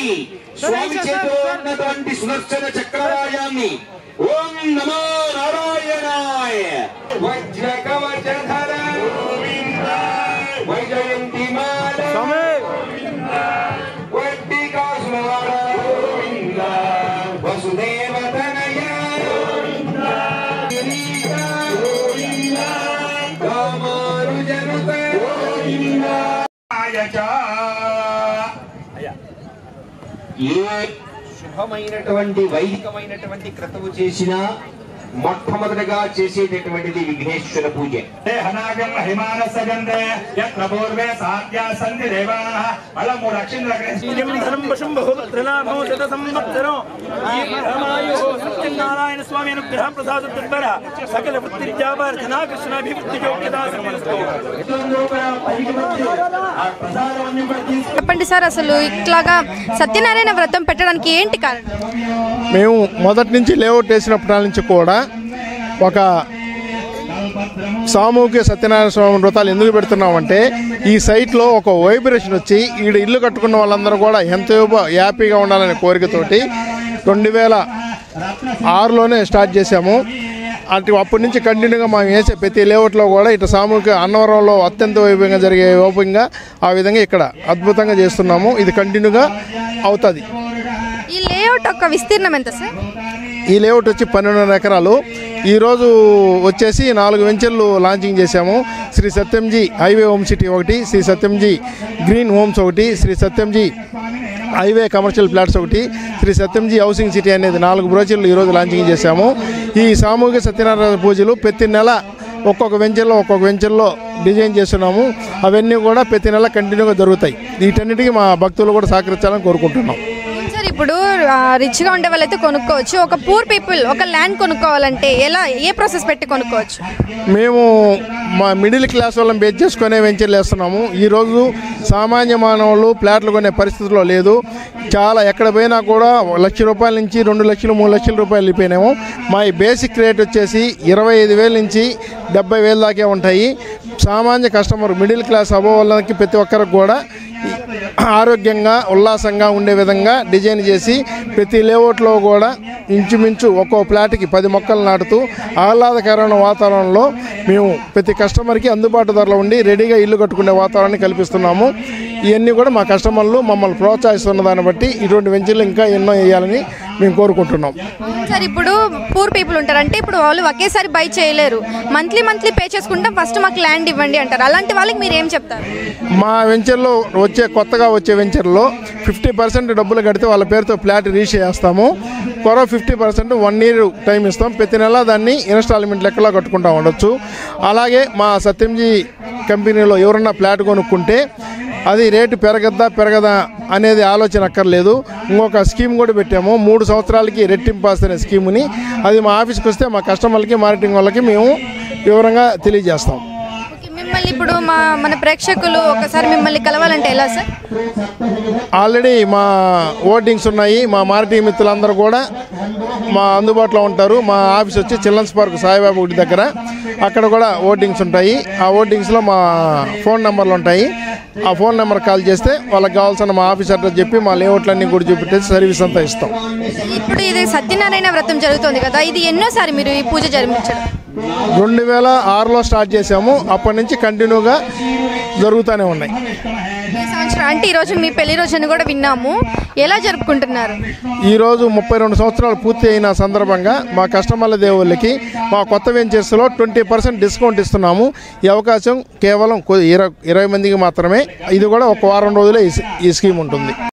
స్వామి చేతిలో ఉన్నటువంటి సుదర్శన చక్రరాయాన్ని ఓం నమో నారాయణాయ వజ్ర కవచధర వైజయంతి మాల వడ్డికాసుమార వసుదేవ తనయ రామానుజనుత ఏ శుభమైనటువంటి వైదికమైనటువంటి క్రతువు చేసినా మొట్టమొదటిగా చేసేటటువంటిది విఘ్నేశ్వర పూజ హనాగం హిమానస్య గంధే యత్ర పూర్వే సాధ్యా సంతి దేవాః బలము ధనం వశం బహుభద్రనాభం శత సంవత్సరం ఈ పరమాయు సత్యనారాయణ స్వామి అనుగ్రహ ప్రసాద దుర్భర సకల వృత్తిర్యావర్ధనా కృష్ణాభివృద్ధి యోగ్యతా సమస్తు చెప్పండి సార్ అసలు ఇట్లాగా సత్యనారాయణ వ్రతం పెట్టడానికి ఏంటి కారణం మేము మొదటి నుంచి లేఅవుట్ వేసినప్పటి నుంచి కూడా ఒక సామూహిక సత్యనారాయణ స్వామి వ్రతాలు ఎందుకు పెడుతున్నామంటే ఈ సైట్లో ఒక వైబ్రేషన్ వచ్చి ఈడ ఇల్లు కట్టుకున్న వాళ్ళందరూ కూడా ఎంతో హ్యాపీగా ఉండాలనే కోరికతోటి రెండు వేల ఆరులోనే స్టార్ట్ చేశాము అటు అప్పటి నుంచి కంటిన్యూగా మేము వేసే ప్రతి లేఅవుట్లో కూడా ఇటు సామూహిక అన్నవరంలో అత్యంత వైభవంగా జరిగే వైభవంగా ఆ విధంగా ఇక్కడ అద్భుతంగా చేస్తున్నాము ఇది కంటిన్యూగా అవుతుంది ఈ లేఅవుట్ యొక్క విస్తీర్ణం ఎంత సార్ ఈ లేఅవుట్ వచ్చి పన్నెండున్నర ఎకరాలు ఈరోజు వచ్చేసి నాలుగు వెంచర్లు లాంచింగ్ చేశాము Sri Satyamji highway home city ఒకటి శ్రీ సత్యంజీ గ్రీన్ హోమ్స్ ఒకటి Sri Satyamji highway commercial flats ఒకటి శ్రీ సత్యంజీ హౌసింగ్ సిటీ అనేది నాలుగు బ్రోచర్లు ఈరోజు లాంచింగ్ చేశాము ఈ సామూహిక సత్యనారాయణ పూజలు ప్రతి నెల ఒక్కొక్క వెంచర్లో ఒక్కొక్క వెంచర్లో డిజైన్ చేస్తున్నాము అవన్నీ కూడా ప్రతి నెల కంటిన్యూగా జరుగుతాయి వీటన్నిటికీ మా భక్తులు కూడా సహకరించాలని కోరుకుంటున్నాం అవును సార్ ఇప్పుడు రిచ్గా ఉండే వాళ్ళైతే కొనుక్కోవచ్చు ఒక పూర్ పీపుల్ ఒక ల్యాండ్ కొనుక్కోవాలంటే ఎలా ఏ ప్రాసెస్ పెట్టి కొనుక్కోవచ్చు మేము మా మిడిల్ క్లాస్ వాళ్ళని బేస్ చేసుకునే వెంచర్లు వేస్తున్నాము ఈరోజు సామాన్య మానవులు ఫ్లాట్లు కొనే పరిస్థితిలో లేదు చాలా ఎక్కడ పోయినా కూడా లక్ష రూపాయల నుంచి రెండు లక్షలు మూడు లక్షల రూపాయలు వెళ్ళిపోయినాము మా ఈ బేసిక్ రేట్ వచ్చేసి ఇరవై ఐదు వేల నుంచి డెబ్బై వేల దాకే ఉంటాయి సామాన్య కస్టమర్ మిడిల్ క్లాస్ అబో వాళ్ళకి ప్రతి ఒక్కరికి కూడా ఈ ఆరోగ్యంగా ఉల్లాసంగా ఉండే విధంగా డిజైన్ చేసి ప్రతి లేఅవుట్లో కూడా ఇంచుమించు ఒక్కో ప్లాట్కి పది మొక్కలు నాటుతూ ఆహ్లాదకరమైన వాతావరణంలో మేము ప్రతి కస్టమర్కి అందుబాటు ధరలో ఉండి రెడీగా ఇల్లు కట్టుకునే వాతావరణాన్ని కల్పిస్తున్నాము ఇవన్నీ కూడా మా కస్టమర్లు మమ్మల్ని ప్రోత్సహిస్తున్న దాన్ని బట్టి ఇటువంటి వెంచర్లు ఇంకా ఎన్నో వేయాలని మేము కోరుకుంటున్నాం సార్ ఇప్పుడు పూర్ పీపుల్ ఉంటారు అంటే ఇప్పుడు వాళ్ళు ఒకేసారి బై చేయలేరు మంత్లీ మంత్లీ పే చేసుకుంటాం ఫస్ట్ మాకు ల్యాండ్ ఇవ్వండి అంటారు అలాంటి వాళ్ళకి మీరు ఏం చెప్తారు మా వెంచర్లో వచ్చే కొత్తగా వచ్చే వెంచర్లో ఫిఫ్టీ పర్సెంట్ డబ్బులు కడితే వాళ్ళ పేరుతో ఫ్లాట్ రీచ్ చేస్తాము కొరవ fifty percent one year time ఇస్తాం ప్రతి నెల దాన్ని ఇన్స్టాల్మెంట్ లెక్కలో కట్టుకుంటా ఉండొచ్చు అలాగే మా సత్యంజీ కంపెనీలో ఎవరన్నా ఫ్లాట్ కొనుక్కుంటే అది రేటు పెరగద్దా పెరగదా అనేది ఆలోచన అక్కర్లేదు ఇంకొక స్కీమ్ కూడా పెట్టాము మూడు సంవత్సరాలకి రెట్టింపాస్ అనే స్కీముని అది మా ఆఫీస్కి వస్తే మా కస్టమర్లకి మార్కెటింగ్ వాళ్ళకి మేము వివరంగా తెలియజేస్తాం ఓకే, మిమ్మల్ని ఇప్పుడు మా మన ప్రేక్షకులు ఒకసారి మిమ్మల్ని కలవాలంటే ఎలా సార్ ఆల్రెడీ మా ఓటింగ్స్ ఉన్నాయి మా మార్కెటింగ్ మిత్రులందరూ కూడా మా అందుబాటులో ఉంటారు మా ఆఫీస్ వచ్చి చిల్డ్రన్స్ పార్క్ సాయిబాబా గుడి దగ్గర అక్కడ కూడా ఓటింగ్స్ ఉంటాయి ఆ ఓటింగ్స్లో మా ఫోన్ నెంబర్లు ఉంటాయి ఆ ఫోన్ నెంబర్ కాల్ చేస్తే వాళ్ళకి కావాల్సిన మా ఆఫీస్ అడ్రస్ చెప్పి మా లేఅవుట్లన్నీ కూడా చూపెట్టేసి సర్వీస్ అంతా ఇస్తాం ఇప్పుడు ఇది సత్యనారాయణ వ్రతం జరుగుతుంది కదా ఇది ఎన్నోసారి మీరు ఈ పూజ జరిపించడం రెండు వేల ఆరులో స్టార్ట్ చేసాము అప్పటి నుంచి కంటిన్యూగా జరుగుతూనే ఉన్నాయి ఈ సంవత్సరం అంటే ఈరోజు మీ పెళ్లి రోజు అని కూడా విన్నాము ఎలా జరుపుకుంటున్నారు ఈరోజు ముప్పై రెండు సంవత్సరాలు పూర్తి అయిన సందర్భంగా మా కస్టమర్ల దేవుళ్ళకి మా కొత్త వెంచర్స్లో ట్వంటీ పర్సెంట్ డిస్కౌంట్ ఇస్తున్నాము ఈ అవకాశం కేవలం కొ- ఇరవై ఇరవై మందికి మాత్రమే ఇది కూడా ఒక వారం రోజులే ఈ- ఈ స్కీమ్ ఉంటుంది